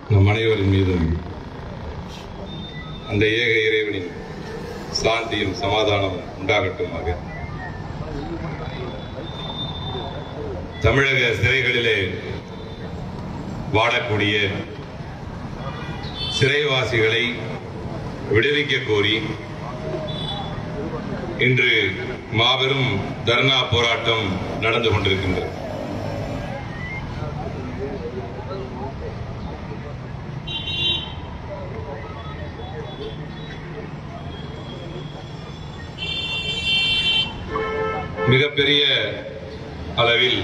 நம் அனைவரின் மீதும் அந்த ஏக இறைவனின் சாந்தியும் சமாதானமும் உண்டாகட்டுமாக தமிழக சிறைகளிலே வாடக்கூடிய சிறைவாசிகளை விடுவிக்க கோரி இன்று மாபெரும் தர்ணா போராட்டம் நடந்து கொண்டிருக்கின்றது மிகப்பெரிய அளவில்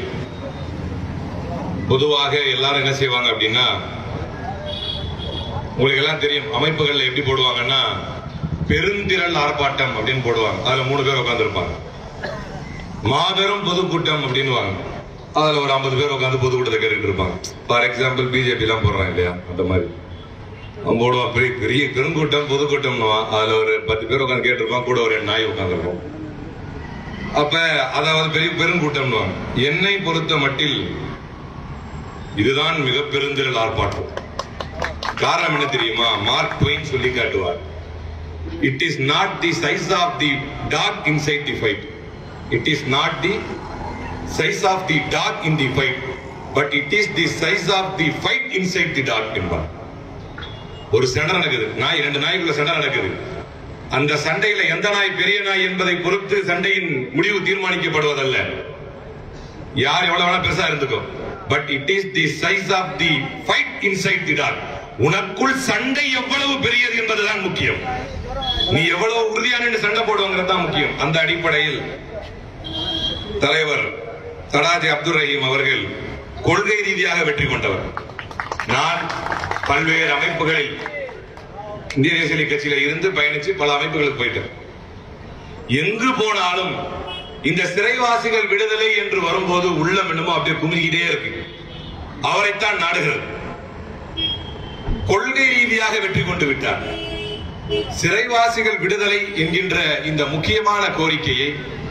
பொதுவாக எல்லாரும் என்ன செய்வாங்க அப்படின்னா உங்களுக்கு எல்லாம் தெரியும் அமைப்புகள்ல எப்படி போடுவாங்கன்னா பெருந்திரள் ஆர்ப்பாட்டம் அப்படின்னு போடுவாங்க அதுல மூணு பேர் உட்காந்துருப்பாங்க மாபெரும் பொதுக்கூட்டம் அப்படின்னுவாங்க அதுல ஒரு ஐம்பது பேர் உட்காந்து பொதுக்கூட்டத்தை கேட்டுட்டு இருப்பாங்க ஃபார் எக்ஸாம்பிள் பிஜேபி எல்லாம் போடுறாங்க இல்லையா அந்த மாதிரி அவன் போடுவான் பெரிய பெரிய பெருங்கூட்டம் பொதுக்கூட்டம்னுவான் அதுல ஒரு பத்து பேர் உட்காந்து கேட்டிருப்பான் கூட ஒரு நாய் உட்காந்துருக்கும் அப்ப அதாவது பெரிய பெருங்கூட்டம்னுவாங்க என்னை பொறுத்த மட்டில் இதுதான் மிக பெருந்திரள் ஆர்ப்பாட்டம் காரணம் என்ன தெரியுமா மார்க் ட்வைன் சொல்லி காட்டுவார் it is not the size of the dog inside the fight it is not the size of the dog in the fight but it is the size of the fight inside the dog என்பார் ஒரு சண்டை நடக்குது நாய் ரெண்டு நாய்க்குள்ள சண்டை நடக்குது அந்த சண்டையில எந்த நாய் பெரிய நாய் என்பதை பொறுத்து சண்டையின் முடிவு தீர்மானிக்கப்படுவதல்ல யார் எவ்வளவு வேணா பெருசா இருந்துக்கோ but it is the size of the fight inside the dog உனக்குள் சண்டை எவ்வளவு பெரியது என்பதுதான் முக்கியம் நீ எவ்வளவு உறுதியான நின்னு சண்டை போடுவங்கிறது தான் முக்கியம் அந்த அடிப்படையில் தலைவர் தடாஜி அப்துல் ரஹீம் அவர்கள் கொள்கை ரீதியாக வெற்றி கொண்டவர் நான் பல்வேறு அமைப்புகளில் இந்திய தேசிய கட்சியில இருந்து பயணிச்சு பல அமைப்புகளுக்கு போயிட்டேன் எங்கு போனாலும் இந்த சிறைவாசிகள் விடுதலை என்று வரும்போது உள்ளம் என்னமோ அப்படியே குமிழ்கிட்டே இருக்கு அவரைத்தான் நாடுகிறது கொள்கை ரீதியாக வெற்றி கொண்டு விட்டார் சிறைவாசிகள் விடுதலை என்கின்ற இந்த முக்கியமான கோரிக்கையை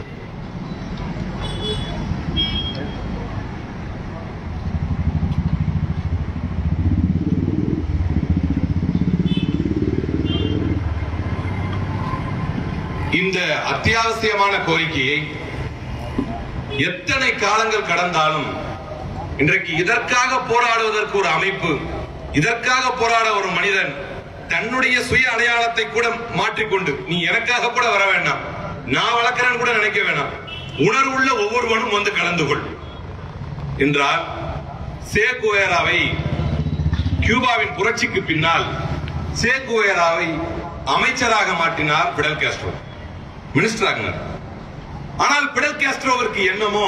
இந்த அத்தியாவசியமான கோரிக்கையை எத்தனை காலங்கள் கடந்தாலும் இன்றைக்கு இதற்காக போராடுவதற்கு ஒரு அமைப்பு இதற்காக போராட ஒரு மனிதன் தன்னுடைய சுய அடையாளத்தை கூட மாற்றிக்கொண்டு நீ எனக்காக கூட வர வேண்டாம் நான் வளர்க்கிறேன்னு கூட நினைக்க வேணாம் உணர்வுள்ள ஒவ்வொருவனும் வந்து கலந்து கொள் என்றால் சேகுவேராவை கியூபாவின் புரட்சிக்கு பின்னால் சேகுவேராவை அமைச்சராக மாற்றினார் பிடல் காஸ்ட்ரோ மினிஸ்டர் ஆகினார் ஆனால் பிடல் காஸ்ட்ரோவிற்கு என்னமோ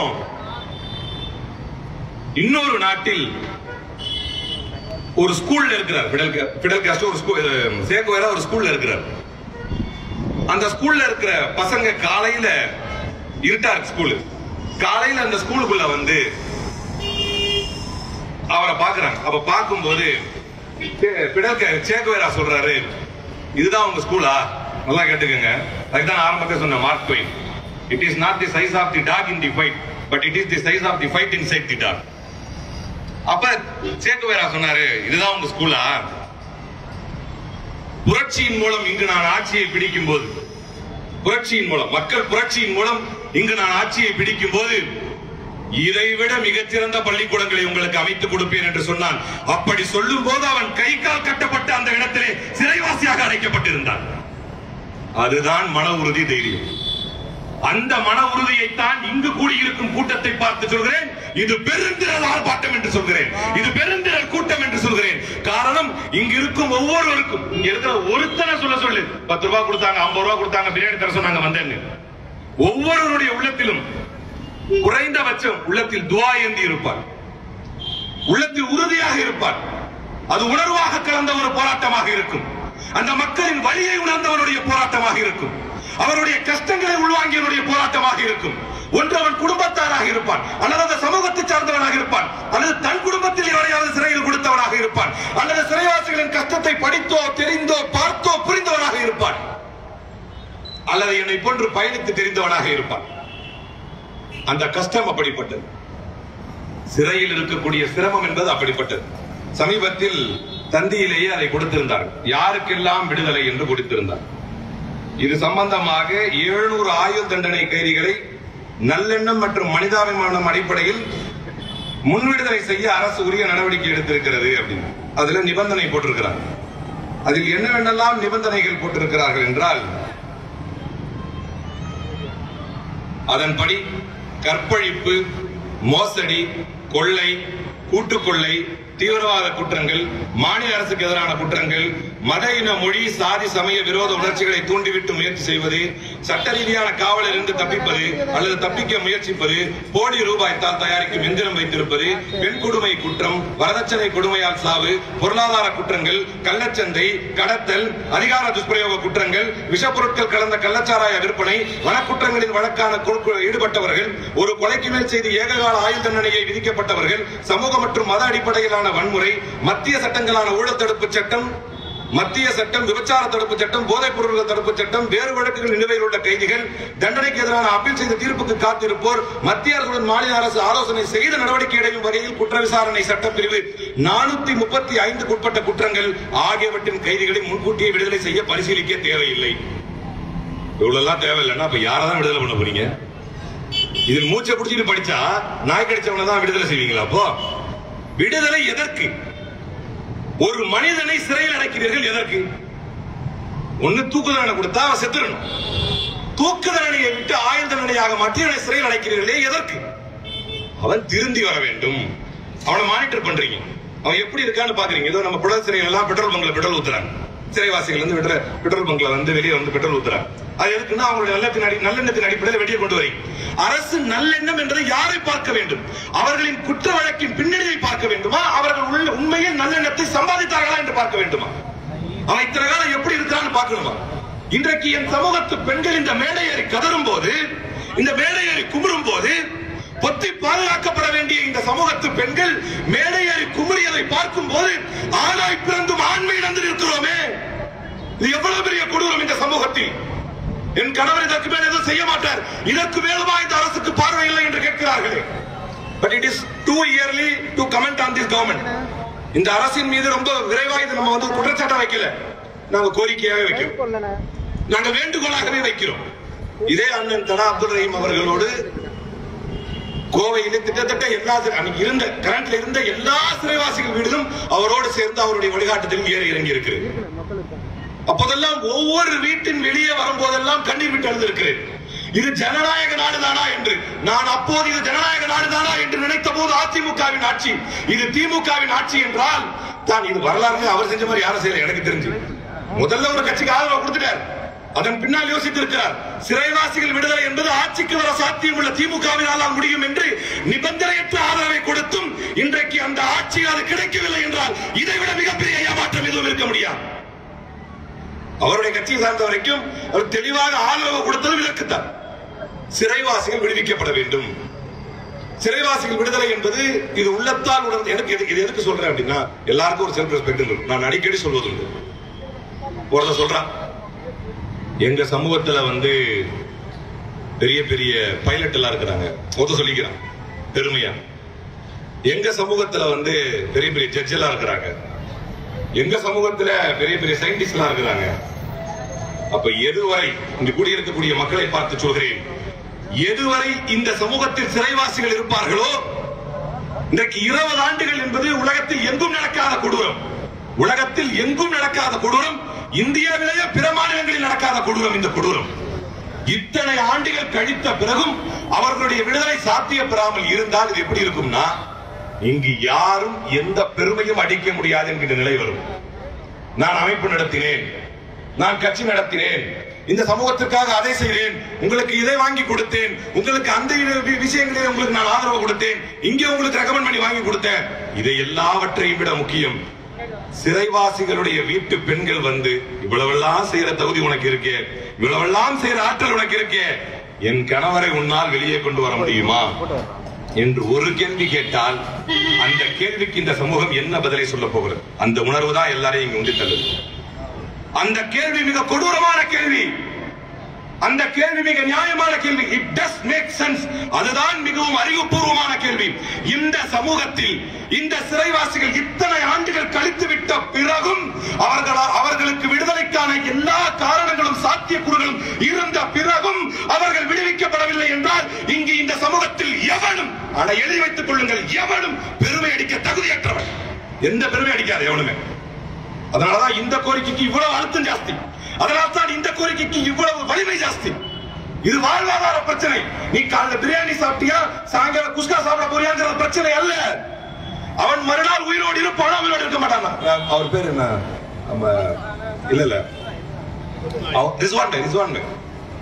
இன்னொரு நாட்டில் ஒரு ஸ்கூல்ல இருக்கிறார் பிடல் கா- பிடல் காஸ்ட்ரோ ஒரு ஸ்கூல் சேகுவேரா ஒரு ஸ்கூல்ல இருக்கிறார் அந்த ஸ்கூல்ல இருக்கிற பசங்க காலையில இருட்டா இருக்கு ஸ்கூலு காலையில அந்த ஸ்கூலுக்குள்ள வந்து அவரை பாக்குறாங்க அப்ப பார்க்கும்போது சே- பிடல் கா- சேகுவேரா சொல்றாரு இதுதான் உங்க ஸ்கூலா நல்லா கேட்டுக்கங்க அதுதான் ஆரம்பத்தில் சொன்ன Mark Twain it is not the size of the dog in the fight but it is the size of the fight inside the dog அப்ப சேகுவேரா சொன்னாரு இதுதான் உங்க ஸ்கூலா புரட்சியின் மூலம் இங்கு நான் ஆட்சியை பிடிக்கும் போது புரட்சியின் மூலம் மக்கள் புரட்சியின் மூலம் இங்கு நான் ஆட்சியை பிடிக்கும் போது இதைவிட மிகச்சிறந்த பள்ளிக்கூடங்களை உங்களுக்கு அமைத்துக் கொடுப்பேன் என்று சொன்னான் அப்படி சொல்லும் போது அவன் கை கால் கட்டப்பட்ட அந்த இடத்திலே சிறைவாசியாக அடைக்கப்பட்டிருந்தான் அதுதான் மன உறுதி தைரியம் அந்த மன உறுதியைத்தான் இங்கு கூடியிருக்கும் கூட்டத்தை பார்த்து சொல்கிறேன் இது பெருந்திரள் ஆர்ப்பாட்டம் என்று சொல்கிறேன் இது பெருந்திரள் கூட்டம் என்று சொல்கிறேன் காரணம் இங்கு இருக்கும் ஒவ்வொருவருக்கும் இங்க இருக்கிற ஒருத்தனை சொல்ல சொல்லு பத்து ரூபாய் கொடுத்தாங்க ஐம்பது ரூபாய் கொடுத்தாங்க பிரியாணி தர சொன்னாங்க வந்தேன்னு ஒவ்வொருவருடைய உள்ளத்திலும் குறைந்தபட்சம் உள்ளத்தில் துவா ஏந்தி இருப்பார் உள்ளத்தில் உறுதியாக இருப்பார் அது உணர்வாக கலந்த ஒரு போராட்டமாக இருக்கும் அந்த மக்களின் வழியை உணர்ந்தவனுடைய போராட்டமாக இருக்கும் அவருடைய கஷ்டங்களை உள்வாங்கியவனுடைய போராட்டமாக இருக்கும் ஒன்று அவன் குடும்பத்தாராக இருப்பான் அல்லது அந்த சமூகத்தை சார்ந்தவனாக இருப்பான் அல்லது தன் குடும்பத்தில் எவரையாவது சிறையில் கொடுத்தவனாக இருப்பான் அல்லது சிறைவாசிகளின் கஷ்டத்தை படித்தோ தெரிந்தோ பார்த்தோ புரிந்தவனாக இருப்பான் அல்லது என்னை போன்று பயணித்து தெரிந்தவனாக இருப்பான் அந்த கஷ்டம் அப்படிப்பட்டது சிறையில் இருக்கக்கூடிய சிரமம் என்பது அப்படிப்பட்டது சமீபத்தில் தந்தியிலேயே அதை கொடுத்திருந்தார் யாருக்கெல்லாம் விடுதலை என்று கொடுத்திருந்தார் இது சம்பந்தமாக எழுநூறு ஆயுள் தண்டனை கைதிகளை நல்லெண்ணம் மற்றும் மனிதாபிமானம் அடிப்படையில் முன்விடுதலை செய்ய அரசு உரிய நடவடிக்கை எடுத்திருக்கிறது அப்படின்னு அதுல நிபந்தனை போட்டிருக்கிறார் அதில் என்னவென்னெல்லாம் நிபந்தனைகள் போட்டிருக்கிறார்கள் என்றால் அதன்படி கற்பழிப்பு மோசடி கொள்ளை கூட்டுக்கொள்ளை தீவிரவாத குற்றங்கள் மாநில அரசுக்கு எதிரான குற்றங்கள் மத இன மொழி சாதி சமய விரோத உணர்ச்சிகளை தூண்டிவிட்டு முயற்சி செய்வது சட்ட ரீதியான காவலில் இருந்து தப்பிப்பது அல்லது தப்பிக்க முயற்சிப்பது கோடி ரூபாய்த்தால் தயாரிக்கும் எந்திரம் வைத்திருப்பது பெண் கொடுமை குற்றம் வரதட்சணை கொடுமையால் சாவு பொருளாதார குற்றங்கள் கள்ளச்சந்தை கடத்தல் அதிகார துஷ்பிரயோக குற்றங்கள் விஷப்பொருட்கள் கலந்த கள்ளச்சாராய விற்பனை வனக்குற்றங்களின் வழக்கான குழு- ஈடுபட்டவர்கள் ஒரு கொலைக்கு மேல் செய்து ஏககால ஆயுள் தண்டனையை விதிக்கப்பட்டவர்கள் சமூக மற்றும் மத அடிப்படையிலான வன்முறை மத்திய சட்டங்களான ஊழல் தடுப்பு சட்டம் மத்திய சட்டம் விபச்சார தடுப்பு சட்டம் போதைப் பொருட்கள் தடுப்பு சட்டம் வேறு வழக்குகள் நிலுவையில் உள்ள கைதிகள் தண்டனைக்கு எதிரான அப்பீல் செய்த தீர்ப்புக்கு காத்திருப்போர் மத்திய அரசுடன் மாநில அரசு ஆலோசனை செய்து நடவடிக்கை எடுக்கும் வகையில் குற்ற விசாரணை சட்டப்பிரிவு நானூத்தி முப்பத்தி ஐந்துக்கு உட்பட்ட குற்றங்கள் ஆகியவற்றின் கைதிகளை முன்கூட்டியே விடுதலை செய்ய பரிசீலிக்க தேவையில்லை இவ்வளவு எல்லாம் தேவையில்லைன்னா அப்ப யாரதான் விடுதலை பண்ண போறீங்க இதில் மூச்சை பிடிச்சிட்டு படிச்சா நாய் கடிச்சவனை தான் விடுதலை செய்வீங்களா அப்போ விடுதலை எதற்கு ஒரு மனிதனை சிறையில் அடைக்கிறீர்கள் எதற்கு ஒண்ணு தூக்கு தண்டனை கொடுத்தா அவன் செத்துறணும் தூக்கு தண்டனையை விட்டு ஆயுள் தண்டனையாக மாற்றி அவனை சிறையில் அடைக்கிறீர்களே எதற்கு அவன் திருந்தி வர வேண்டும் அவனை மானிட்டர் பண்றீங்க அவன் எப்படி இருக்கான்னு பாக்குறீங்க ஏதோ நம்ம புழல் சிறைகள் எல்லாம் பெட்ரோல் பங்க்ல பெட்ரோல் ஊத்துறாங்க சிறைவாசிகள் வந்து விடுற பெட்ரோல் பங்க்ல வந்து வெளியே வந்து பெட்ரோல் ஊத்துறாங்க அது எதுக்குன்னா அவங்களுடைய நல்லத்தின் அடி நல்லெண்ணத்தின் அடிப்படையில் வெளியே கொண்டு வரீங்க அரசு நல்லெண்ணம் என்பதை யாரை பார்க்க வேண்டும் அவர்களின் குற்ற வழக்கின் பின்னணியை பார்க்க வேண்டுமா அவர்கள் உள்ள உண்மையில் நல்லெண்ணத்தை சம்பாதித்தார்களா என்று பார்க்க வேண்டுமா அவன் இத்தனை காலம் எப்படி இருக்கிறான்னு பார்க்கணுமா இன்றைக்கு என் சமூகத்து பெண்கள் இந்த மேடை ஏறி கதறும் போது இந்த மேடை ஏறி குமுறும் போது பொத்தி பாதுகாக்கப்பட வேண்டிய இந்த சமூகத்து பெண்கள் மேடை ஏறி குமுறியதை பார்க்கும் போது ஆணாய் பிறந்தும் ஆண்மை இழந்து இருக்கிறோமே இது எவ்வளவு பெரிய கொடூரம் இந்த சமூகத்தில் என் கணவர் இதற்கு மேல் எதுவும் செய்ய மாட்டார் இதற்கு மேலுமா இந்த அரசுக்கு பார்வை இல்லை என்று கேட்கிறார்களே but it is too early to comment on this government இந்த அரசின் மீது ரொம்ப விரைவாக இது நம்ம வந்து குற்றச்சாட்டை வைக்கல நாங்க கோரிக்கையாவே வைக்கிறோம் நாங்க வேண்டுகோளாகவே வைக்கிறோம் இதே அண்ணன் தடா அப்துல் ரஹீம் அவர்களோடு கோவையில கிட்டத்தட்ட எல்லா சிறை- அன்னைக்கு இருந்த கரண்ட்ல இருந்த எல்லா சிறைவாசிகள் வீடுகளும் அவரோடு சேர்ந்து அவருடைய வழிகாட்டுதலும் ஏறி இறங்கி இருக்கிறது அப்போதெல்லாம் ஒவ்வொரு வீட்டின் வெளியே வரும்போதெல்லாம் கண்ணீர் விட்டு அழுந்திருக்கிறேன் இது ஜனநாயக நாடுதானா என்று நான் அப்போது இது ஜனநாயக நாடுதானா என்று நினைத்த போது அதிமுகவின் ஆட்சி இது திமுகவின் ஆட்சி என்றால் தான் இது வரலாறு அவர் செஞ்ச மாதிரி யாரும் செய்யல எனக்கு தெரிஞ்சு முதல்ல ஒரு கட்சிக்கு ஆதரவு கொடுத்துட்டார் அதன் பின்னால் யோசித்திருக்கிறார் சிறைவாசிகள் விடுதலை என்பது ஆட்சிக்கு வர சாத்தியம் உள்ள திமுகவினால் முடியும் என்று நிபந்தனையற்ற ஆதரவை கொடுத்தும் இன்றைக்கு அந்த ஆட்சி அது கிடைக்கவில்லை என்றால் இதைவிட மிகப்பெரிய ஏமாற்றம் எதுவும் இருக்க முடியாது அவருடைய கட்சியை சார்ந்த வரைக்கும் அவர் தெளிவாக ஆதரவு கொடுத்தது விலக்குத்தான் சிறைவாசிகள் விடுவிக்கப்பட வேண்டும் சிறைவாசிகள் விடுதலை என்பது இது உள்ளத்தால் உணர்ந்து எனக்கு எது- இது எதுக்கு சொல்றேன் அப்படின்னா எல்லாருக்கும் ஒரு செல்ஃப் ரெஸ்பெக்ட் இருக்கும் நான் அடிக்கடி சொல்வது உண்டு ஒருத்தர் சொல்றான் எங்க சமூகத்துல வந்து பெரிய பெரிய பைலட் எல்லாம் இருக்கிறாங்க ஒருத்தர் சொல்லிக்கிறான் பெருமையா எங்க சமூகத்துல வந்து பெரிய பெரிய ஜட்ஜ் எல்லாம் இருக்கிறாங்க எங்க சமூகத்துல பெரிய பெரிய சயின்டிஸ்ட் எல்லாம் இருக்கிறாங்க அப்ப எதுவரை இங்கு கூடியிருக்கக்கூடிய மக்களை பார்த்து சொல்கிறேன் எதுவரை இந்த சமூகத்தில் சிறைவாசிகள் இருப்பார்களோ இன்றைக்கு இருபது ஆண்டுகள் என்பது உலகத்தில் எங்கும் நடக்காத கொடூரம் உலகத்தில் எங்கும் நடக்காத கொடூரம் இந்தியாவிலேயே பிற மாநிலங்களில் நடக்காத கொடூரம் இந்த கொடூரம் இத்தனை ஆண்டுகள் கழித்த பிறகும் அவர்களுடைய விடுதலை சாத்தியப்பெறாமல் இருந்தால் இது எப்படி இருக்கும்னா இங்கு யாரும் எந்த பெருமையும் அடிக்க முடியாது என்கின்ற நிலை வரும் நான் அமைப்பு நடத்தினேன் நான் கட்சி நடத்தினேன் இந்த சமூகத்திற்காக அதை செய்தேன் உங்களுக்கு இதை வாங்கி கொடுத்தேன் உங்களுக்கு அந்த வி- விஷயங்களில் உங்களுக்கு நான் ஆதரவு கொடுத்தேன் இங்கே உங்களுக்கு ரெக்கமெண்ட் பண்ணி வாங்கி கொடுத்தேன் இதை எல்லாவற்றையும் விட முக்கியம் சிறைவாசிகளுடைய வீட்டு பெண்கள் வந்து இவ்வளவெல்லாம் செய்யற தகுதி உனக்கு இருக்கே இவ்வளவெல்லாம் செய்யற ஆற்றல் உனக்கு இருக்கே என் கணவரை உன்னால் வெளியே கொண்டு வர முடியுமா என்று ஒரு கேள்வி கேட்டால் அந்த கேள்விக்கு இந்த சமூகம் என்ன பதிலை சொல்ல போகிறது அந்த உணர்வு தான் எல்லாரையும் இங்க உந்தி தள்ளுது அந்த கேள்வி மிக கொடூரமான கேள்வி அந்த கேள்வி மிக நியாயமான கேள்வி இட் டஸ் மேக் சென்ஸ் அதுதான் மிகவும் அறிவுபூர்வமான கேள்வி இந்த சமூகத்தில் இந்த சிறைவாசிகள் இத்தனை ஆண்டுகள் கழித்து விட்ட பிறகும் அவர்கள் அவர்களுக்கு விடுதலைக்கான எல்லா காரணங்களும் சாத்தியக்கூறுகளும் இருந்த பிறகும் அவர்கள் விடுவிக்கப்படவில்லை என்றால் இங்கு இந்த சமூகத்தில் எவனும் ஆனா எழுதி வைத்துக் கொள்ளுங்கள் எவனும் பெருமை அடிக்க தகுதியற்றவன் எந்த பெருமை அடிக்காது எவனுமே அதனாலதான் இந்த கோரிக்கைக்கு இவ்வளவு அழுத்தம் ஜாஸ்தி அதனால்தான் இந்த கோரிக்கைக்கு இவ்வளவு வலிமை ஜாஸ்தி இது வாழ்வாதார பிரச்சனை நீ காலைல பிரியாணி சாப்பிட்டியா சாயங்காலம் குஸ்கா சாப்பிட போறியாங்கிற பிரச்சனை அல்ல அவன் மறுநாள் உயிரோடு இருப்பானா உயிரோடு இருக்க மாட்டானா அவர் பேர் என்ன நம்ம இல்ல இல்ல அவ- ரிஸ்வான் பாய், ரிஸ்வான் பாய்.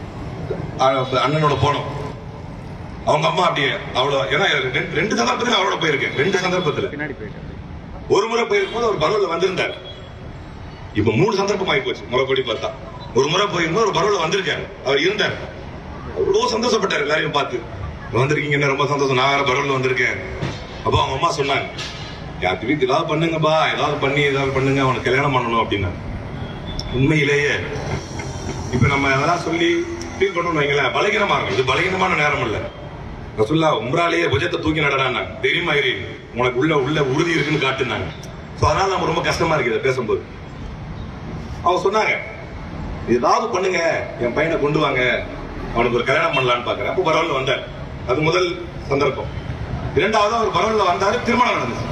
அவ- அண்ணனோட போனோம் அவங்க அம்மா அப்படியே அவ்வளவு ஏன்னா ரெண்டு- ரெண்டு சந்தர்ப்பத்துல அவரோட போயிருக்கேன் ரெண்டு சந்தர்ப்பத்துல பின்னாடி போயிட்டு ஒரு முறை போயிருக்கும்போது அவர் பரோல்ல வந்திருந்தார் இப்ப மூணு சந்தர்ப்பம் ஆகி போச்சு முறைப்படி பார்த்தா ஒரு முறை போயிருக்கும்போது ஒரு பரோல்ல வந்திருக்காரு அவர் இருந்தார் அவ்வளவு சந்தோஷப்பட்டார் எல்லாரையும் பார்த்து வந்திருக்கீங்க ரொம்ப சந்தோஷம் நான் வேற பரோல்ல வந்திருக்கேன் அப்ப அவங்க அம்மா சொன்னாங்க யாருக்கு வீட்டு ஏதாவது பண்ணுங்கப்பா ஏதாவது பண்ணி ஏதாவது பண்ணுங்க அவனுக்கு கல்யாணம் பண்ணணும் அப்படின்னா உண்மையிலேயே இப்ப நம்ம அதெல்லாம் சொல்லி ஃபீல் பண்ணணும் வைங்களேன் பலகீனமா இருக்கும் இது பலகீனமான நேரம் இல்ல ரசுல்லா உம்ராலேயே புஜத்தை தூக்கி நடடானாங்க தெரியுமா இரு உனக்கு உள்ள உள்ள உறுதி இருக்குன்னு காட்டுனாங்க சோ அதனால நம்ம ரொம்ப கஷ்டமா இருக்கு இதை பேசும்போது அவங்க சொன்னாங்க ஏதாவது பண்ணுங்க என் பையனை கொண்டு வாங்க அவனுக்கு ஒரு கல்யாணம் பண்ணலான்னு பாக்குறேன் அப்போ பரவாயில்ல வந்தார் அது முதல் சந்தர்ப்பம் இரண்டாவது அவர் பரவாயில்ல வந்தாரு திருமணம் நடந்துச்சு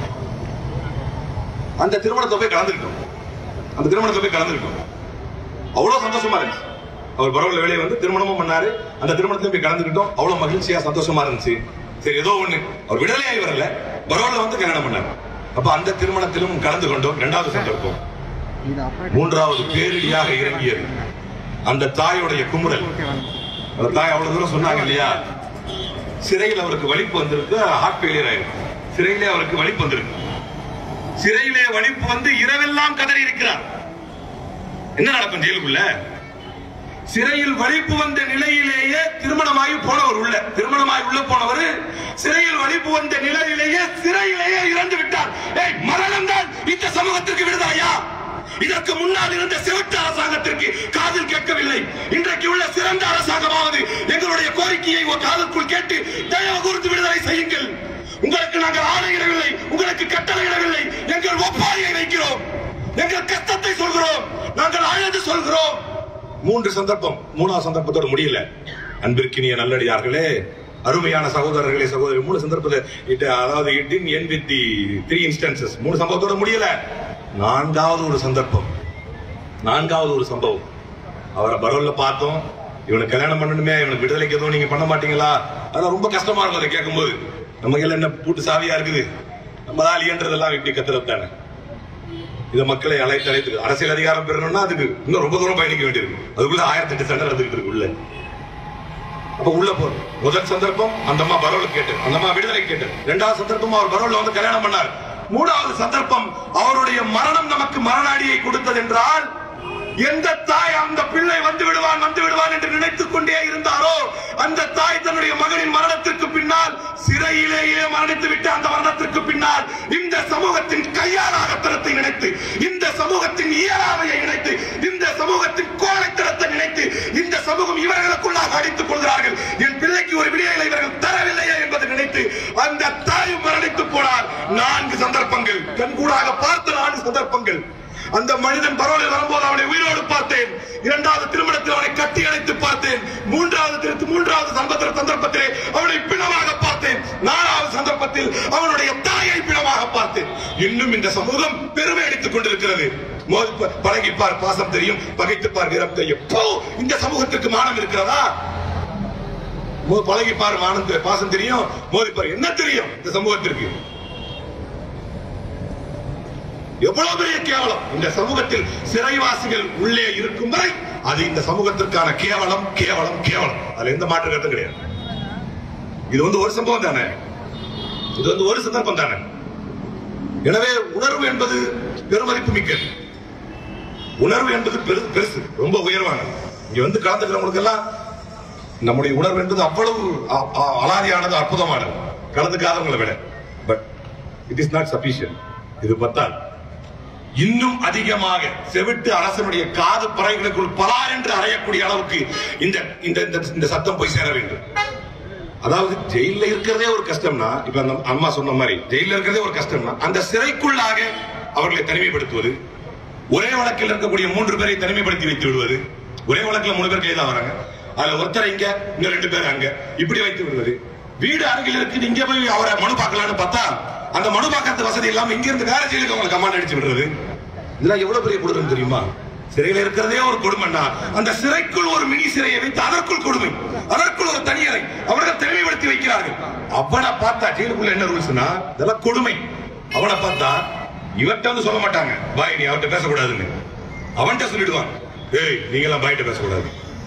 அந்த திருமணத்தை போய் கலந்துக்கிட்டோம் அந்த திருமணத்தை போய் கலந்துக்கிட்டோம் அவ்வளவு சந்தோஷமா இருந்துச்சு அவர் பரவாயில்ல வெளியே வந்து திருமணமும் பண்ணாரு அந்த திருமணத்துல போய் கலந்துக்கிட்டோம் அவ்வளவு மகிழ்ச்சியா சந்தோஷமா இருந்துச்சு சரி ஏதோ ஒண்ணு அவர் விடுதலையாகி வரல பரவாயில்ல வந்து கல்யாணம் பண்ணாரு அப்ப அந்த திருமணத்திலும் கலந்து கொண்டோம் இரண்டாவது சந்தர்ப்பம் இது அப்புறம் மூன்றாவது பேரிடியாக இறங்கியது அந்த தாயுடைய குமுறல் ஓகே வாங்க அந்த தாய் அவ்வளவு தூரம் சொன்னாங்க இல்லையா சிறையில் அவருக்கு வலிப்பு வந்திருக்கு ஹார்ட் ஃபெயிலியர் ஆயிருக்கு சிறையிலே அவருக்கு வலிப்பு வந்திருக்கு சிறையிலே வலிப்பு வந்து இரவெல்லாம் கதறி இருக்கிறார் என்ன நடக்கும் ஜெயிலுக்குள்ள சிறையில் வலிப்பு வந்த நிலையிலேயே திருமணமாகி போனவர் உள்ள திருமணமாகி உள்ள போனவர் சிறையில் வலிப்பு வந்த நிலையிலேயே சிறையிலேயே இறந்து விட்டார் ஏய் மரணம் தான் இந்த சமூகத்திற்கு விடுதலையா இதற்கு முன்னால் இருந்த சிவட்டு அரசாங்கத்திற்கு காதில் கேட்கவில்லை இன்றைக்கு உள்ள சிறந்த அரசாங்கமாவது எங்களுடைய கோரிக்கையை ஒரு காதுக்குள் கேட்டு தயவு கூர்ந்து விடுதலை செய்யுங்கள் உங்களுக்கு நாங்கள் ஆணையிடவில்லை உங்களுக்கு கட்டளையிடவில்லை எங்கள் ஒப்பாரியை வைக்கிறோம் எங்கள் கஷ்டத்தை சொல்கிறோம் நாங்கள் அழுது சொல்கிறோம் மூன்று சந்தர்ப்பம் மூணாவது சந்தர்ப்பத்தோட முடியல அன்பிற்கினிய நல்லடியார்களே அருமையான சகோதரர்களே சகோதரி மூணு சந்தர்ப்பத்தை it- அதாவது it ended with the three instances மூணு சம்பவத்தோட முடியல நான்காவது ஒரு சந்தர்ப்பம் நான்காவது ஒரு சம்பவம் அவரை பரோல்ல பார்த்தோம் இவனுக்கு கல்யாணம் பண்ணணுமே இவனுக்கு விடுதலைக்கு எதுவும் நீங்க பண்ண மாட்டீங்களா அதெல்லாம் ரொம்ப கஷ்டமா இருக்கும் அதை கேட்கும்போது நமக்கு எல்லாம் என்ன பூட்டு சாவியா இருக்குது நம்ம தான் இயன்றதெல்லாம் இப்படி கத்துறது தானே இதை மக்களை அழைத்து அழைத்து அரசியல் அதிகாரம் பெறணும்னா அதுக்கு இன்னும் ரொம்ப தூரம் பயணிக்க வேண்டியிருக்கு அதுக்குள்ள ஆயிரத்தி எட்டு சண்டை நடந்துகிட்டு இருக்கு உள்ள அப்ப உள்ள போறோம் முதல் சந்தர்ப்பம் அந்த அம்மா பரோல கேட்டு அந்த அம்மா விடுதலை கேட்டு இரண்டாவது சந்தர்ப்பம் அவர் பரோல வந்து கல்யாணம் பண்ணார் மூணாவது சந்தர்ப்பம் அவருடைய மரணம் நமக்கு மரணாடியை கொடுத்தது என்றால் எந்த தாய் அந்த பிள்ளை வந்து விடுவான் வந்து விடுவான் என்று நினைத்துக் கொண்டே இருந்தாரோ அந்த தாய் தன்னுடைய மகனின் மரணத்திற்கு பின்னால் சிறையிலேயே மரணித்து விட்ட அந்த மரணத்திற்கு பின்னால் இந்த சமூகத்தின் கையாளாகத்தனத்தை நினைத்து இந்த சமூகத்தின் இயலாமையை நினைத்து இந்த சமூகத்தின் கோழைத்தனத்தை நினைத்து இந்த சமூகம் இவர்களுக்குள்ளாக அடித்துக் கொள்கிறார்கள் என் பிள்ளைக்கு ஒரு விடியலை இவர்கள் தரவில்லையே என்பதை நினைத்து அந்த தாயும் மரணித்து போனார் நான்கு சந்தர்ப்பங்கள் கண்கூடாக பார்த்த நான்கு சந்தர்ப்பங்கள் அந்த மனிதன் பரவலில் வரும்போது அவனை உயிரோடு பார்த்தேன் இரண்டாவது திருமணத்தில் அவனை கட்டி அணைத்து பார்த்தேன் மூன்றாவது திரு- மூன்றாவது சந்தர்ப்ப சந்தர்ப்பத்திலே அவனை பிணமாக பார்த்தேன் நாலாவது சந்தர்ப்பத்தில் அவனுடைய தாயை பிணமாக பார்த்தேன் இன்னும் இந்த சமூகம் பெருமை அடித்துக் கொண்டிருக்கிறது மோதி ப- பழகிப்பார் பாசம் தெரியும் பகைத்துப்பார் வீரம் தெரியும் போ இந்த சமூகத்திற்கு மானம் இருக்கிறதா மோ- பழகிப்பார் மானம் தெ- பாசம் தெரியும் மோதிப்பார் என்ன தெரியும் இந்த சமூகத்திற்கு எவ்வளவு பெரிய கேவலம் இந்த சமூகத்தில் சிறைவாசிகள் உள்ளே இருக்கும் வரை அது இந்த சமூகத்திற்கான கேவலம் கேவலம் கேவலம் அதுல எந்த மாற்று கருத்தும் கிடையாது இது வந்து ஒரு சம்பவம் தானே இது வந்து ஒரு சந்தர்ப்பம் தானே எனவே உணர்வு என்பது பெருமதிப்பு மிக்கது உணர்வு என்பது பெரு- பெருசு ரொம்ப உயர்வானது இங்க வந்து கலந்துக்கிறவங்களுக்கு எல்லாம் நம்முடைய உணர்வு என்பது அவ்வளவு அ- அ- அலாதியானது அற்புதமானது கலந்துக்காதவங்களை விட but it is not sufficient இது பத்தாது இன்னும் அதிகமாக செவிட்டு அரசனுடைய காது பறைகளுக்குள் பலார் என்று அறையக்கூடிய அளவுக்கு இந்த இந்த இந்த- இந்த சத்தம் போய் சேர வேண்டும் அதாவது ஜெயில இருக்கிறதே ஒரு கஷ்டம்னா இப்ப அந்த அம்மா சொன்ன மாதிரி ஜெயில இருக்கிறதே ஒரு கஷ்டம்னா அந்த சிறைக்குள்ளாக அவர்களை தனிமைப்படுத்துவது ஒரே வழக்கில் இருக்கக்கூடிய மூன்று பேரை தனிமைப்படுத்தி வைத்து விடுவது ஒரே வழக்குல மூணு பேர் கைதா வராங்க அதுல ஒருத்தர் இங்க இங்க ரெண்டு பேர் அங்க இப்படி வைத்து விடுவது வீடு அருகில் இருக்குது இங்க போய் அவரை மனு பார்க்கலாம்னு பார்த்தா அந்த மனு பார்க்கறது வசதி இல்லாம இங்க இருந்து வேற ஜெயிலுக்கு அவங்களை கமாண்ட் அடிச்சு விடுறது இதெல்லாம் எவ்வளவு பெரிய கொடுமை தெரியுமா சிறையில் இருக்கிறதே ஒரு கொடுமைன்னா அந்த சிறைக்குள் ஒரு மினி சிறையை வைத்து அதற்குள் கொடுமை அதற்குள் ஒரு தனியறை அவர்கள் தனிமைப்படுத்தி வைக்கிறார்கள் அவனை பார்த்தா ஜெயிலுக்குள்ள என்ன ரூல்ஸ்னா இதெல்லாம் கொடுமை அவனை பார்த்தா இவர்கிட்ட வந்து சொல்ல மாட்டாங்க பாய் நீ அவர்கிட்ட பேசக்கூடாதுன்னு அவன்கிட்ட சொல்லிடுவான் ஏய் நீங்க எல்லாம் பாய்கிட்ட பேசக்கூடாது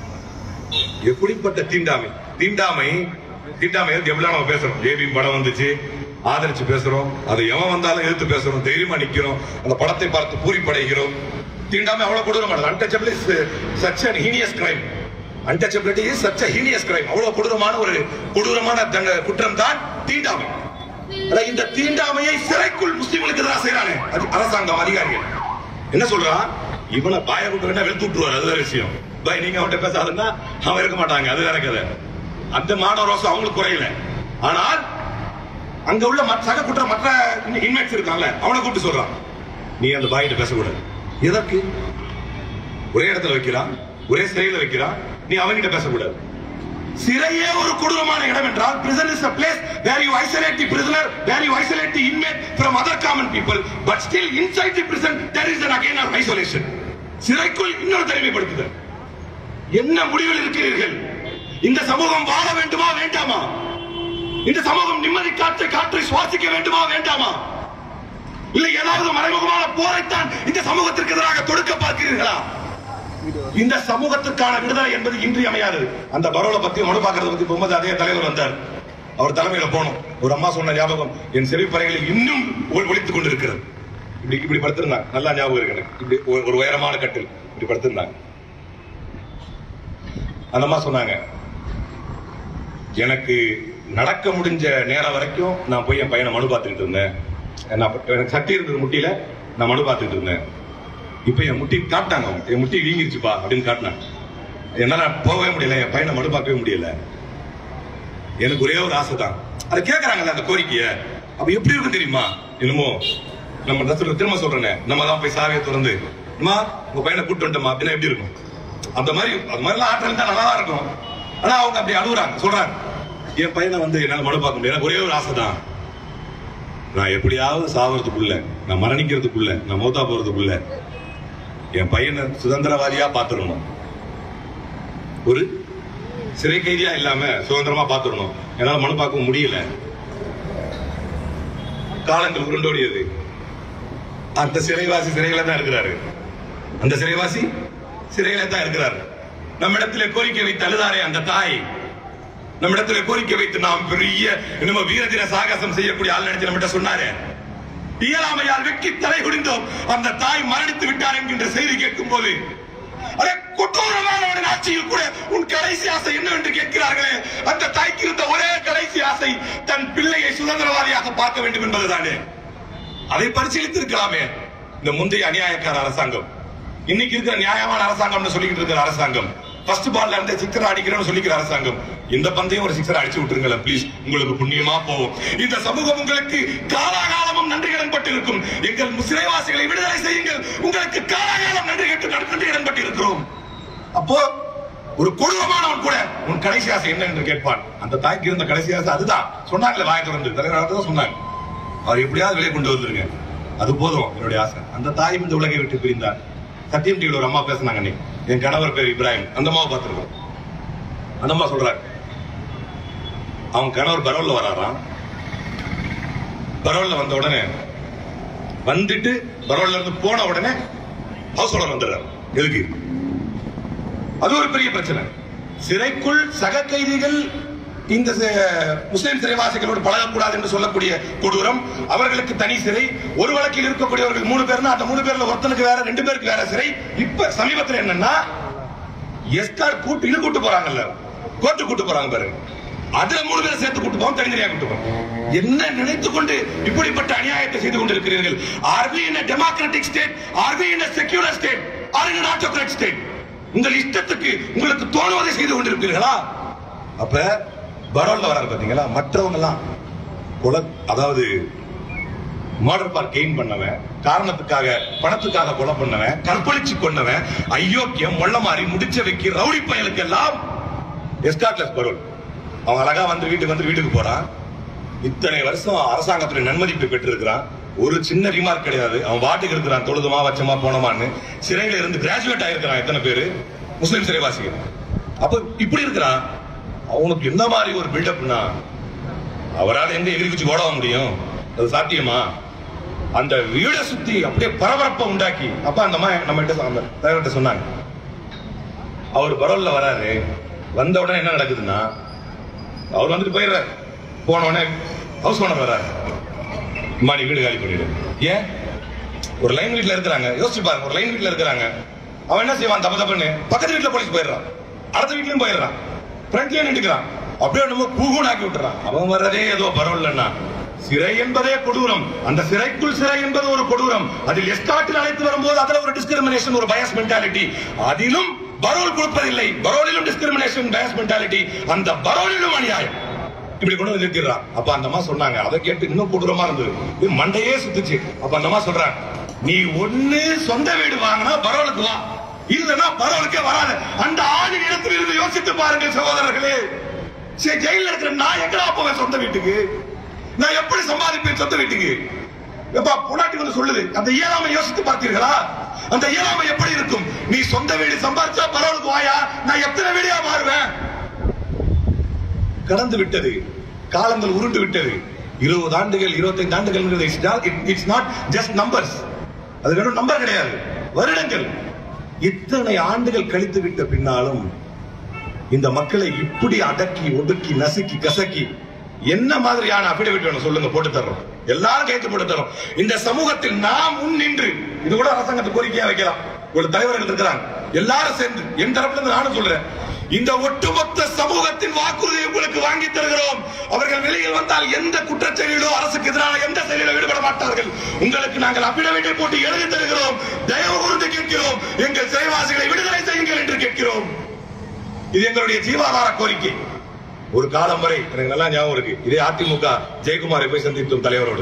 எப்படிப்பட்ட தீண்டாமை தீண்டாமை தீண்டாமை வந்து எவ்வளவு நம்ம பேசுறோம் ஜேபி படம் வந்துச்சு ஆதரிச்சு பேசுறோம் அது எவன் வந்தாலும் எதிர்த்து பேசுறோம் தைரியமா நிக்கிறோம் அந்த படத்தை பார்த்து பூரிப்படைகிறோம் தீண்டாமை அவ்வளவு கொடூரமானது untouchable is such an heinous crime untouchability is such a heinous crime அவ்வளவு கொடூரமான ஒரு கொடூரமான தண்ட- குற்றம் தான் தீண்டாமை ஆனா இந்த தீண்டாமையை சிறைக்குள் முஸ்லிம்களுக்கு எதிராக செய்யறானே அது அரசாங்கம் அதிகாரிகள் என்ன சொல்றான் இவனை பாய விட்டு வேணா வெளுத்து விட்டுருவாரு அது வேற விஷயம் பாய் நீங்க அவன்கிட்ட பேசாதுன்னா அவன் இருக்க மாட்டாங்க அது வேற கதை அந்த மாணவ ரோசம் அவங்களுக்கு குறையல ஆனால் அங்க உள்ள மற்ற சக குற்ற மற்ற இன்மேட்ஸ் இருக்காங்கல்ல அவனை கூப்பிட்டு சொல்றான் நீ அந்த பாய்கிட்ட பேசக்கூடாது எதற்கு ஒரே இடத்துல வைக்கிறான் ஒரே சிறையில வைக்கிறான் நீ அவன்கிட்ட பேசக்கூடாது சிறையே ஒரு கொடூரமான இடம் என்றால் prison is a place where you isolate the prisoner where you isolate the inmate from other common people but still inside the prison there is an again an isolation சிறைக்குள் இன்னொரு தனிமைப்படுத்துதல் என்ன முடிவில் இருக்கிறீர்கள் இந்த சமூகம் வாழ வேண்டுமா வேண்டாமா இந்த சமூகம் நிம்மதி காற்றை காற்றை சுவாசிக்க வேண்டுமா வேண்டாமா இல்லை ஏதாவது மறைமுகமான போரைத்தான் இந்த சமூகத்திற்கு எதிராக தொடுக்க பார்க்கிறீர்களா இந்த சமூகத்திற்கான விடுதலை என்பது இன்றியமையாதது அந்த பரோலை பத்தி மனு பார்க்கறத பத்தி போகும்போது அதே தலைவர் வந்தார் அவர் தலைமையில போனோம் ஒரு அம்மா சொன்ன ஞாபகம் என் செவிப்பறைகளில் இன்னும் ஒளி- ஒலித்துக் கொண்டிருக்கிறது இப்படி இப்படி படுத்திருந்தாங்க நல்லா ஞாபகம் இருக்கு எனக்கு இப்படி ஒரு- ஒரு உயரமான கட்டில் இப்படி படுத்திருந்தாங்க அந்த அம்மா சொன்னாங்க எனக்கு நடக்க முடிஞ்ச நேரம் வரைக்கும் நான் போய் என் பையனை மனு பார்த்துக்கிட்டு இருந்தேன் நான் அப்ப- எனக்கு சக்தி இருந்தது முட்டியில நான் மனு பார்த்துக்கிட்டு இருந்தேன் இப்ப என் முட்டி காட்டாங்க அவங்க. என் முட்டி வீங்கிருச்சுப்பா அப்படின்னு காட்டினாங்க என்னால போகவே முடியல என் பையனை மனு பார்க்கவே முடியல எனக்கு ஒரே ஒரு ஆசை தான் அதை கேட்கறாங்கல்ல அந்த கோரிக்கைய அப்ப எப்படி இருக்கும் தெரியுமா என்னமோ நம்ம என்ன சொல்ற திரும்ப சொல்றேனே நம்ம தான் போய் சாவியை திறந்து அம்மா உங்க பையனை கூட்டு வந்துட்டோமா அப்படின்னா எப்படி இருக்கும் அந்த மாதிரி அது மாதிரிலாம் ஆற்றல் தான் நல்லா தான் இருக்கும் ஆனா அவங்க அப்படி அழுகுறாங்க சொல்றாங்க என் பையனை வந்து என்னால மனு பார்க்க முடியல எனக்கு ஒரே ஒரு ஆசை தான் நான் எப்படியாவது சாவறதுக்குள்ள நான் மரணிக்கிறதுக்குள்ள நான் மௌத்தா போறதுக்குள்ள என் பையனை சுதந்திரவாதியா பாத்துடணும் ஒரு சிறை கைதியா இல்லாம சுதந்திரமா பாத்துடணும் என்னால மனு பார்க்க முடியல காலங்கள் உருண்டோடியது அந்த சிறைவாசி சிறையில தான் இருக்கிறாரு அந்த சிறைவாசி சிறையில தான் இருக்கிறாரு நம்மிடத்திலே கோரிக்கை வைத்து அழுதாரே அந்த தாய் நம்மிடத்திலே கோரிக்கை வைத்து நாம் பெரிய என்னமோ வீரதின சாகசம் செய்யக்கூடிய ஆள் நினைச்சு நம்மகிட்ட சொன்னாரே இயலாமையால் வெக்கி தலை குடிந்தோம் அந்த தாய் மரணித்து விட்டார் என்கின்ற செய்தி கேட்கும் போது அடே கொடூரமானவனின் ஆட்சியில் கூட உன் கடைசி ஆசை என்னவென்று கேட்கிறார்களே அந்த தாய்க்கு இருந்த ஒரே கடைசி ஆசை தன் பிள்ளையை சுதந்திரவாதியாக பார்க்க வேண்டும் என்பதுதானே அதை பரிசீலித்திருக்கலாமே இந்த முந்தைய அநியாயக்கார அரசாங்கம் இன்னைக்கு இருக்கிற நியாயமான அரசாங்கம்னு சொல்லிக்கிட்டு இருக்கிற அரசாங்கம் ஃபர்ஸ்ட் பால்ல இருந்து சிக்ஸர் அடிக்கிறேன்னு சொல்லிக்கிற அரசாங்கம் இந்த பந்தையும் ஒரு சிக்ஸர் அடிச்சு விட்டுருங்களேன் ப்ளீஸ் உங்களுக்கு புண்ணியமா போகும் இந்த சமூகம் உங்களுக்கு காலாகாலமும் நன்றி கடன் பட்டிருக்கும் எங்கள் சிறைவாசிகளை விடுதலை செய்யுங்கள் உங்களுக்கு காலாகாலம் நன்றி கட்டு நன்றி கடன் பட்டிருக்கிறோம் அப்போ ஒரு கொடூரமானவன் கூட உன் கடைசி ஆசை என்ன என்று கேட்பான் அந்த தாய்க்கு இருந்த கடைசி ஆசை அதுதான் சொன்னாங்களே வாய திறந்து தலைவர் தான் சொன்னாங்க அவர் எப்படியாவது வெளியே கொண்டு வந்துருங்க அது போதும் என்னுடைய ஆசை அந்த தாய் இந்த உலகை விட்டு பிரிந்தார் சத்தியம் டிவில ஒரு அம்மா பேசுனாங்க அன்னைக்கு என் கணவர் பேர் இப்ராஹிம் அந்த அம்மாவை பார்த்திருக்கோம் அந்த அம்மா சொல்றாங்க அவங்க கணவர் பரோல்ல வராராம் பரோல்ல வந்த உடனே வந்துட்டு பரோல்ல இருந்து போன உடனே ஹவுஸ் ஓனர் வந்துடுறாரு எதுக்கு அது ஒரு பெரிய பிரச்சனை சிறைக்குள் சக கைதிகள் இந்த சி- முஸ்லிம் சிறைவாசிகளோடு பழகக்கூடாது என்று சொல்லக்கூடிய கொடூரம் அவர்களுக்கு தனி சிறை ஒரு வழக்கில் இருக்கக்கூடியவர்கள் மூணு பேர்னா அந்த மூணு பேர்ல ஒருத்தனுக்கு வேற ரெண்டு பேருக்கு வேற சிறை இப்ப சமீபத்தில் என்னன்னா எஸ்கார் கூட்டு இது கூட்டு போறாங்கல்ல கோர்ட்டு கூட்டு போறாங்க பாரு அதுல மூணு பேரை சேர்த்து கூட்டு போவோம் தனித்தனியா கூட்டு போவோம் என்ன நினைத்துக் கொண்டு இப்படிப்பட்ட அநியாயத்தை செய்து கொண்டிருக்கிறீர்கள் are we in democratic state are we in secular state are in autocrat state உங்கள் இஷ்டத்துக்கு உங்களுக்கு தோணுவதை செய்து கொண்டிருப்பீர்களா அப்ப பரோல்ல வராரு பாத்தீங்களா மற்றவங்க எல்லாம் கொலை அதாவது மர்டர் ஃபார் கெயின் பண்ணவன் காரணத்துக்காக பணத்துக்காக கொலை பண்ணவன் கற்பழிச்சு கொண்டவன் ஐயோக்கியம் மொள்ள மாறி முடிச்ச வைக்க ரவுடி பயலுக்கு எல்லாம் எஸ்காட்லஸ் பரோல் அவன் அழகா வந்து வீட்டுக்கு வந்து வீட்டுக்கு போறான் இத்தனை வருஷம் அரசாங்கத்துல நன்மதிப்பு பெற்றிருக்கிறான் ஒரு சின்ன ரிமார்க் கிடையாது அவன் வாட்டுக்கு இருக்கிறான் தொழுதுமா வச்சமா போனமான்னு சிறையில இருந்து கிராஜுவேட் ஆயிருக்கிறான் எத்தனை பேரு முஸ்லிம் சிறைவாசிகள் அப்ப இப்படி இருக்கிறான் அவனுக்கு என்ன மாதிரி ஒரு பில்டப்னா அவரால் எங்க எதிரி குச்சி ஓடவ முடியும் அது சாத்தியமா அந்த வீடை சுத்தி அப்படியே பரபரப்பை உண்டாக்கி அப்ப அந்த அம்மா நம்ம கிட்ட அந்த தலைவர்கிட்ட சொன்னாங்க அவர் பரோல்ல வராரு வந்த உடனே என்ன நடக்குதுன்னா அவர் வந்துட்டு போயிடுறாரு போன உடனே ஹவுஸ் ஓனர் வராரு அம்மா நீ வீடு காலி பண்ணிடு ஏன் ஒரு லைன் வீட்ல இருக்கிறாங்க யோசிச்சு பாருங்க ஒரு லைன் வீட்ல இருக்கிறாங்க அவன் என்ன செய்வான் தப்பு தப்புன்னு பக்கத்து வீட்ல போலீஸ் போயிடுறான் அடுத்த வீட்லயும் போயிடுறான் ஃப்ரண்ட்லயே நின்றுக்கிறான் அப்படியே நம்ம கூகுன் ஆக்கி விட்டுறான் அவன் வர்றதே ஏதோ பரவாயில்லன்னா சிறை என்பதே கொடூரம் அந்த சிறைக்குள் சிறை என்பது ஒரு கொடூரம் அதில் எஸ்காட்டில் அழைத்து வரும்போது அதுல ஒரு டிஸ்கிரிமினேஷன் ஒரு பயஸ் மென்டாலிட்டி அதிலும் பரோல் கொடுப்பதில்லை பரோலிலும் டிஸ்கிரிமினேஷன் பயஸ் மென்டாலிட்டி அந்த பரோலிலும் அநியாயம் இப்படி கொண்டு வந்து நிறுத்திடுறான் அப்ப அந்த அம்மா சொன்னாங்க அதை கேட்டு இன்னும் கொடூரமா இருந்தது இது மண்டையே சுத்துச்சு அப்ப அந்த அம்மா சொல்றாங்க நீ ஒண்ணு சொந்த வீடு வாங்கினா பரோலுக்கு வா இல்லனா பரோலுக்கே வராது அந்த ஆணி இடத்தில் இருந்து யோசித்து பாருங்கள் சகோதரர்களே சரி ஜெயில இருக்கிற நான் எங்கடா போவேன் சொந்த வீட்டுக்கு நான் எப்படி சம்பாதிப்பேன் சொந்த வீட்டுக்கு எப்பா பொண்டாட்டி வந்து சொல்லுது அந்த இயலாமை யோசித்து பார்த்தீர்களா அந்த இயலாமை எப்படி இருக்கும் நீ சொந்த வீடு சம்பாதிச்சா பரவலுக்கு வாயா நான் எத்தனை வீடியா மாறுவேன் கடந்து விட்டது காலங்கள் உருண்டு விட்டது இருபது ஆண்டுகள் இருபத்தைந்து ஆண்டுகள் இட்ஸ் நாட் ஜஸ்ட் நம்பர்ஸ் அது வெறும் நம்பர் கிடையாது வருடங்கள் இத்தனை ஆண்டுகள் கழித்து விட்ட பின்னாலும் இந்த மக்களை இப்படி அடக்கி ஒடுக்கி நசுக்கி கசக்கி என்ன மாதிரியான அபிடவிட் வேணும் சொல்லுங்க போட்டு தர்றோம் எல்லாரும் கைத்து போட்டு தர்றோம் இந்த சமூகத்தில் நாம் முன் நின்று இது கூட அரசாங்கத்துக்கு கோரிக்கையா வைக்கலாம் ஒரு தலைவர்கள் இருக்கிறாங்க எல்லாரும் சேர்ந்து என் தரப்புல இருந்து நானும் சொல்றேன் இந்த ஒட்டுமொத்த சமூகத்தின் வாக்குறுதி உங்களுக்கு வாங்கி தருகிறோம் அவர்கள் வெளியில் வந்தால் எந்த குற்றச்செயலிலோ அரசுக்கு எதிரான எந்த செயலிலோ ஈடுபட மாட்டார்கள் உங்களுக்கு நாங்கள் அபிடவிட்டை போட்டு எழுதி தருகிறோம் தயவு கூர்ந்து கேட்கிறோம் எங்கள் சிறைவாசிகளை விடுதலை செய்யுங்கள் என்று கேட்கிறோம் இது எங்களுடைய ஜீவாதார கோரிக்கை ஒரு காலம் வரை எனக்கு நல்லா ஞாபகம் இருக்கு இதே அதிமுக ஜெயக்குமாரை போய் சந்தித்தோம் தலைவரோடு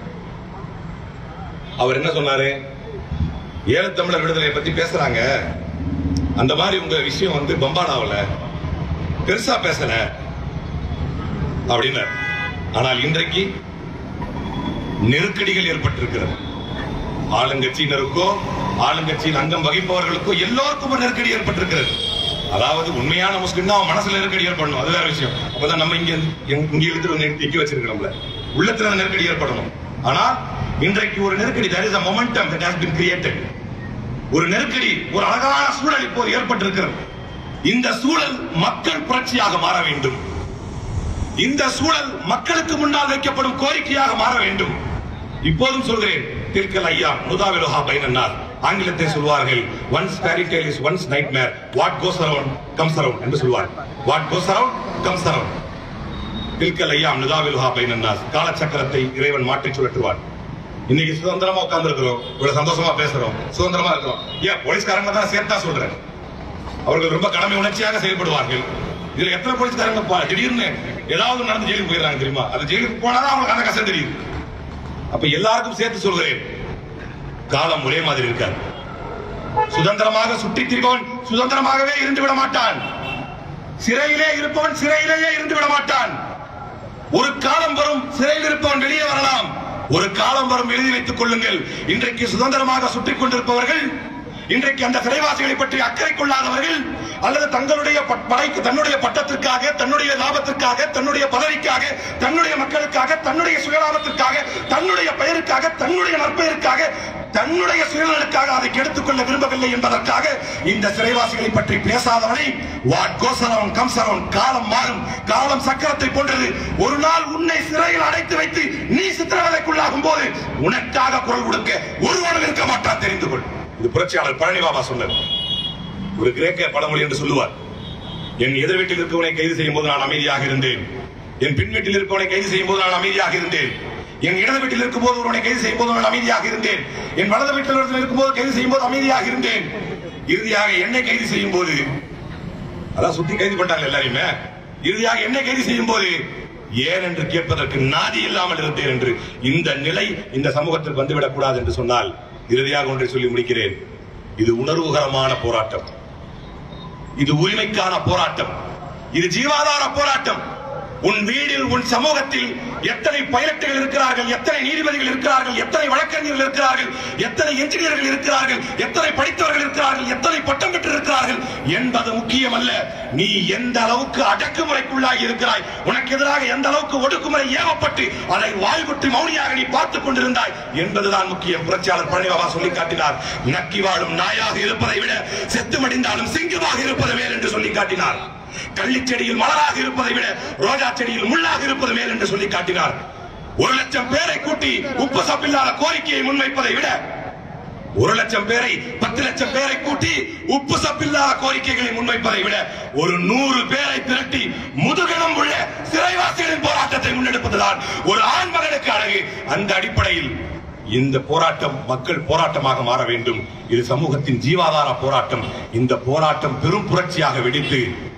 அவர் என்ன சொன்னாரு ஈழத்தமிழர் விடுதலை பத்தி பேசுறாங்க அந்த மாதிரி உங்க விஷயம் வந்து பம்பாடாவல பெருசா பேசல அப்படின்னார் ஆனால் இன்றைக்கு நெருக்கடிகள் ஏற்பட்டிருக்கிறது ஆளுங்கட்சியினருக்கோ ஆளுங்கட்சியின் அங்கம் வகிப்பவர்களுக்கோ எல்லோருக்கும் ஒரு நெருக்கடி ஏற்பட்டிருக்கிறது அதாவது உண்மையான முஸ்லிம் தான் அவன் மனசுல நெருக்கடி ஏற்படணும் அது வேற விஷயம் அப்பதான் நம்ம இங்க இங்க- இங்க இழுத்து நிறுத்தி வச்சிருக்கிறோம்ல உள்ளத்துல அந்த நெருக்கடி ஏற்படணும் ஆனா இன்றைக்கு ஒரு நெருக்கடி there is a momentum that has been created ஒரு நெருக்கடி ஒரு அழகான சூழல் இப்போது ஏற்பட்டிருக்கிறது இந்த சூழல் மக்கள் புரட்சியாக மாற வேண்டும் இந்த சூழல் மக்களுக்கு முன்னால் வைக்கப்படும் கோரிக்கையாக மாற வேண்டும் இப்போதும் சொல்கிறேன் தில்கல் ஐயா நுதாவிலுஹா பைனன்னார் ஆங்கிலத்தை சொல்வார்கள் once fairy tale is once nightmare what goes around comes around என்று சொல்வார் what goes around comes around தில்கல் ஐயா நுதாவிலுஹா பைனன்னார் காலச்சக்கரத்தை இறைவன் மாற்றி சுழற்றுவார் இன்னைக்கு சுதந்திரமா உட்கார்ந்து இருக்கிறோம் இவ்வளவு சந்தோஷமா பேசுறோம் சுதந்திரமா இருக்கிறோம் ஏன் போலீஸ்காரங்க தான் சேர்த்தா சொல்றேன் அவர்கள் ரொம்ப கடமை உணர்ச்சியாக செயல்படுவார்கள் இதுல எத்தனை போலீஸ்காரங்க பா- திடீர்னு ஏதாவது நடந்து ஜெயிலுக்கு போயிடுறாங்க தெரியுமா அது ஜெயிலுக்கு போனாதான் அவங்களுக்கு அந்த கஷ்டம் தெரியுது அப்ப எல்லாருக்கும் சேர்த்து சொல்கிறேன் காலம் ஒரே மாதிரி இருக்காது சுதந்திரமாக சுற்றித் திரிபவன் சுதந்திரமாகவே இருந்து விட மாட்டான் சிறையிலே இருப்பவன் சிறையிலேயே இருந்து விட மாட்டான் ஒரு காலம் வரும் சிறையில் இருப்பவன் வெளியே வரலாம் ஒரு காலம் வரும் எழுதி வைத்துக் கொள்ளுங்கள் இன்றைக்கு சுதந்திரமாக சுற்றிக் கொண்டிருப்பவர்கள் இன்றைக்கு அந்த சிறைவாசிகளை பற்றி அக்கறை கொள்ளாதவர்கள் அல்லது தங்களுடைய ப- படைக்கு தன்னுடைய பட்டத்திற்காக தன்னுடைய லாபத்திற்காக தன்னுடைய பதவிக்காக தன்னுடைய மக்களுக்காக தன்னுடைய சுயலாபத்திற்காக தன்னுடைய பெயருக்காக தன்னுடைய நற்பெயருக்காக தன்னுடைய சுயநலனுக்காக அதை கெடுத்துக் கொள்ள விரும்பவில்லை என்பதற்காக இந்த சிறைவாசிகளை பற்றி பேசாதவனை what goes around comes around காலம் மாறும் காலம் சக்கரத்தை போன்றது ஒரு நாள் உன்னை சிறையில் அடைத்து வைத்து நீ சித்திரவதைக்குள்ளாகும் போது உனக்காக குரல் கொடுக்க ஒருவனும் இருக்க மாட்டான் தெரிந்து கொள் இது புரட்சியாளர் பழனி பாபா சொன்னது ஒரு கிரேக்க பழமொழி என்று சொல்லுவார் என் எதிர் வீட்டில் இருக்கவனை கைது செய்யும் போது நான் அமைதியாக இருந்தேன் என் பின் வீட்டில் இருப்பவனை கைது செய்யும் போது நான் அமைதியாக இருந்தேன் என் இடது வீட்டில் இருக்கும் போது ஒருவனை கைது செய்யும் போது நான் அமைதியாக இருந்தேன் என் வலது வீட்டில் ஒருத்தன் இருக்கும் போது கைது செய்யும் போது அமைதியாக இருந்தேன் இறுதியாக என்னை கைது செய்யும் போது அதான் சுத்தி கைது பண்ணாங்க எல்லாரையுமே இறுதியாக என்னை கைது செய்யும் போது ஏன் என்று கேட்பதற்கு நாதி இல்லாமல் இருந்தேன் என்று இந்த நிலை இந்த சமூகத்தில் வந்துவிடக் கூடாது என்று சொன்னால் இறுதியாக ஒன்றை சொல்லி முடிக்கிறேன் இது உணர்வுகரமான போராட்டம் இது உரிமைக்கான போராட்டம் இது ஜீவாதார போராட்டம் உன் வீடில் உன் சமூகத்தில் எத்தனை பைலட்டுகள் இருக்கிறார்கள் எத்தனை நீதிபதிகள் இருக்கிறார்கள் எத்தனை வழக்கறிஞர்கள் இருக்கிறார்கள் எத்தனை என்ஜினியர்கள் இருக்கிறார்கள் எத்தனை படித்தவர்கள் இருக்கிறார்கள் எத்தனை பட்டம் பெற்று இருக்கிறார்கள் என்பது முக்கியமல்ல நீ எந்த அளவுக்கு அடக்குமுறைக்குள்ளாகி இருக்கிறாய் உனக்கு எதிராக எந்த அளவுக்கு ஒடுக்குமுறை ஏவப்பட்டு அதை வாய்விட்டு மௌனியாக நீ பார்த்துக் கொண்டிருந்தாய் என்பதுதான் முக்கியம் புரட்சியாளர் பழனிபாபா சொல்லி காட்டினார் நக்கி வாழும் நாயாக இருப்பதை விட செத்து மடிந்தாலும் சிங்கமாக இருப்பது மேல் என்று சொல்லி காட்டினார் கள்ளிச் செடியில் மலராக இருப்பதை விட ரோஜா செடியில் முள்ளாக இருப்பது மேல் என்று சொல்லி காட்டினார் ஒரு லட்சம் பேரை கூட்டி உப்பு சப்பில்லாத கோரிக்கையை முன்வைப்பதை விட ஒரு லட்சம் பேரை பத்து லட்சம் பேரை கூட்டி உப்பு சப்பில்லாத கோரிக்கைகளை முன்வைப்பதை விட ஒரு நூறு பேரை திரட்டி முதுகணம் உள்ள சிறைவாசிகளின் போராட்டத்தை முன்னெடுப்பதுதான் ஒரு ஆண் மகனுக்கு அழகு அந்த அடிப்படையில் இந்த போராட்டம் மக்கள் போராட்டமாக மாற வேண்டும் இது சமூகத்தின் ஜீவாதார போராட்டம் இந்த போராட்டம் பெரும் புரட்சியாக வெடித்து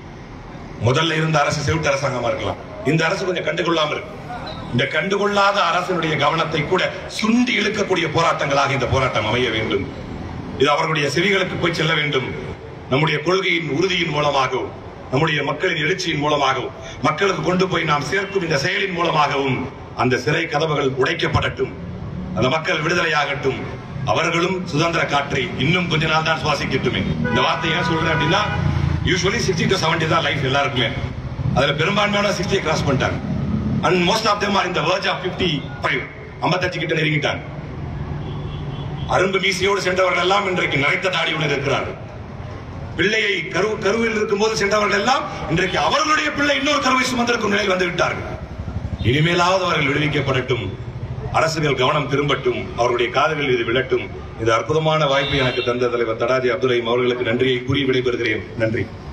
முதல்ல இருந்த அரசு செவிட்டு அரசாங்கமா இருக்கலாம் இந்த அரசு கொஞ்சம் கண்டுகொள்ளாம இருக்கு இந்த கண்டுகொள்ளாத அரசினுடைய கவனத்தை கூட சுண்டி இழுக்கக்கூடிய போராட்டங்களாக இந்த போராட்டம் அமைய வேண்டும் இது அவர்களுடைய செவிகளுக்கு போய் செல்ல வேண்டும் நம்முடைய கொள்கையின் உறுதியின் மூலமாகவும் நம்முடைய மக்களின் எழுச்சியின் மூலமாகவும் மக்களுக்கு கொண்டு போய் நாம் சேர்க்கும் இந்த செயலின் மூலமாகவும் அந்த சிறை கதவுகள் உடைக்கப்படட்டும் அந்த மக்கள் விடுதலையாகட்டும் அவர்களும் சுதந்திர காற்றை இன்னும் கொஞ்ச நாள் தான் சுவாசிக்கட்டுமே இந்த வார்த்தை ஏன் சொல்றேன் அப்படின்னா யூஸ்வலி சிக்ஸ்டி டு செவன்டி தான் லைஃப் எல்லாருக்குமே அதுல பெரும்பான்மையான சிக்ஸ்டியை கிராஸ் பண்ணிட்டாங்க and most of them are இந்த வேர்ஜ் ஆஃப் பிப்டி ஃபைவ் ஐம்பத்தஞ்சு கிட்ட நெருங்கிட்டாங்க அரும்பு மீசையோடு சென்றவர்கள் எல்லாம் இன்றைக்கு நரைத்த தாடியுடன் இருக்கிறார்கள் பிள்ளையை கரு கருவில் இருக்கும்போது சென்றவர்கள் எல்லாம் இன்றைக்கு அவர்களுடைய பிள்ளை இன்னொரு கருவை சுமந்திருக்கும் நிலையில் வந்து விட்டார்கள் இனிமேலாவது அவர்கள் விடுவிக்கப்படட்டும் அரசுகள் கவனம் திரும்பட்டும் அவருடைய காதுகளில் இது விழட்டும் இந்த அற்புதமான வாய்ப்பை எனக்கு தந்த தலைவர் தடாஜி அப்துல் ரஹீம் அவர்களுக்கு நன்றியை கூறி விடைபெறுகிறேன் நன்றி